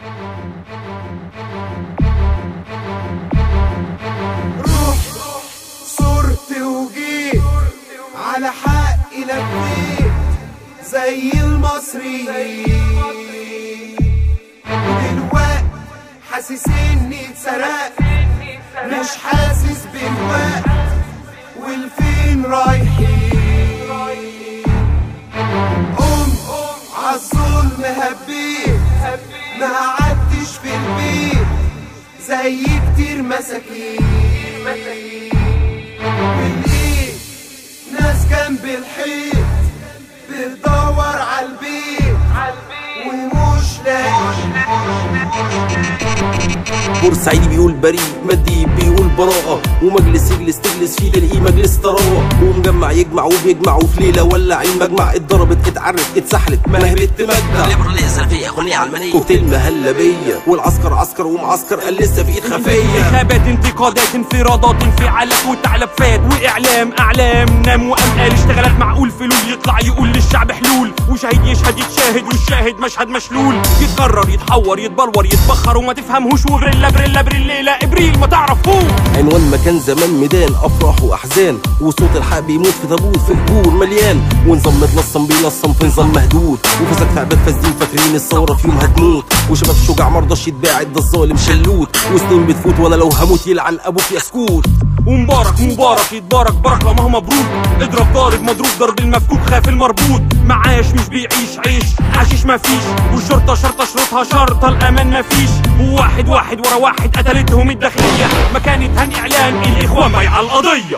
روح صرت وجيت على حقي لفيت زي المصريين ودلوقتي حاسس اني اتسرقت مش حاسس بالوقت والفين رايحين قمت عالظلم هبيت ما قعدتش في البيت زي كتير مساكين ولقيت ناس جنب الحيط بتدور عالبيت ومش لاقي بورسعيدي بيقول بريء مديب بيقول براءة ومجلس يجلس تجلس فيه تلاقيه مجلس طراوة ومجمع يجمع وبيجمع وفي ليلة ولع المجمع اتضربت اتعرت اتسحلت ما هي بنت مجدع ليبرالية سلفية أغنية علمانية كوكتيل مهلبية والعسكر عسكر ومعسكر قال لسه في ايد خفية انتخابات انتقادات انفرادات انفعالات وتعلفات واعلام اعلام نام وقام قال اشتغلت معقول فلول يطلع يقول للشعب حلول وشهيد يشهد يتشاهد والشاهد مشهد مشلول يتكرر يتحور يتبلور يتبخر وما تفهمهوش وبريلا بريلا بريلا ابريل ما تعرفوش عنوان مكان زمان ميدان افراح واحزان وصوت الحق بيموت في تابوت في قبور مليان ونظام متلصم بيلصم في نظام مهدود وفساد في عباد فاسدين فاكرين الثوره في يوم هتموت وشباب شجاع مرضاش يتباعد ده الظالم شلوت وسنين بتفوت وانا لو هموت يلعن ابوك يا سكوت ومبارك مبارك يتبارك بركة ما هو مبروك اضرب ضارب مضروب ضرب المفكوك خاف المربوط معاش مش بيعيش عيش حشيش مفيش والشرطة شرطة شروطها شرطة الأمان مفيش وواحد واحد ورا واحد قتلتهم الداخلية مكانة هن إعلان الإخوان بيع القضية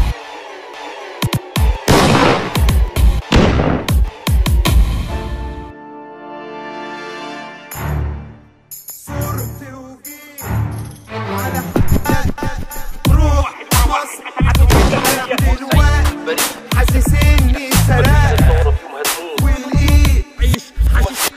صرت وجيت على روح مصر دلوقتي حاسس اني سرقت ولقيت عيش حشيش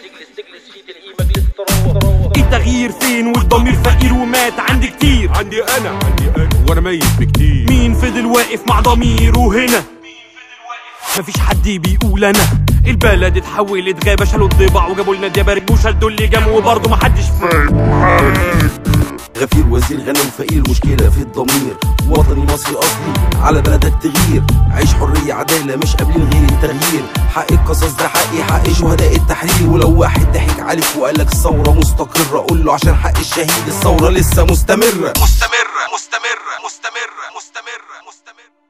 التغيير فين والضمير فقير ومات عندي كتير عندي انا عندي انا وانا ميت بكتير مين فضل واقف مع ضميره هنا مفيش حد بيقول انا البلد اتحولت غابة شالوا الضباع وجابوا لنا ديابارك وشدوا اللي جام وبرضه محدش فاهم غفير وزير غني وفقير المشكلة في الضمير وطني مصري أصلي على بلدك تغيير عيش حرية عدالة مش قابلين غير التغيير حق القصص ده حقي حق شهداء التحرير ولو واحد ضحك عليك وقال لك الثورة مستقرة قول له عشان حق الشهيد الثورة لسه مستمرة مستمرة مستمرة مستمرة مستمرة مستمرة